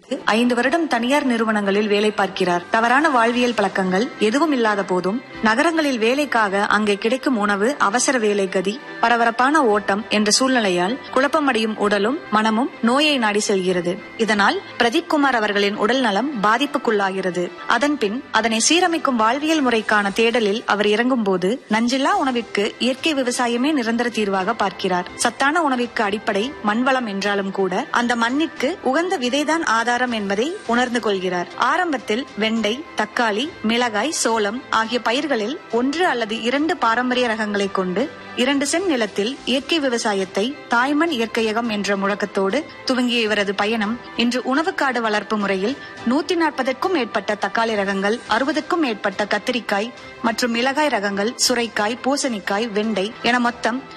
ஐந்து வருடம் தனியார் நிறுவனங்களில் வேலை பார்க்கிறார் தவறான வாழ்வியல் பழக்கங்கள் எதுவும் இல்லாத போதும் நகரங்களில் வேலைக்காக அங்கே கிடைக்கும் உணவு அவசர வேலை கதி பரபரப்பான ஓட்டம் என்ற சூழ்நிலையால் குழப்பமடையும் உடலும் மனமும் நோயை நாடி செல்கிறது இதனால் பிரதீப் குமார் அவர்களின் உடல் நலம் பாதிப்புக்குள்ளாகிறது அதன் பின் அதனை சீரமைக்கும் வாழ்வியல் முறைக்கான தேடலில் அவர் இறங்கும் போது நஞ்சில்லா உணவிற்கு இயற்கை விவசாயமே நிரந்தர தீர்வாக பார்க்கிறார் சத்தான உணவிற்கு அடிப்படை மண்வளம் என்றாலும் கூட அந்த மண்ணிற்கு உகந்த விதைதான் ஆதாரம் என்பதை உணர்ந்து கொள்கிறார் ஆரம்பத்தில் வெண்டை தக்காளி மிளகாய் சோளம் ஆகிய பயிர்களில் ஒன்று அல்லது இரண்டு பாரம்பரிய ரகங்களை கொண்டு இரண்டு சென் நிலத்தில் இயற்கை விவசாயத்தை தாய்மண் இயற்கையகம் என்ற முழக்கத்தோடு துவங்கிய இவரது பயணம் இன்று உணவுக்காடு வளர்ப்பு முறையில் நூத்தி நாற்பதற்கும் மேற்பட்ட தக்காளி ரகங்கள் அறுபதுக்கும் மேற்பட்ட கத்திரிக்காய் மற்றும் மிளகாய் ரகங்கள் சுரைக்காய் பூசணிக்காய் வெண்டை என மொத்தம்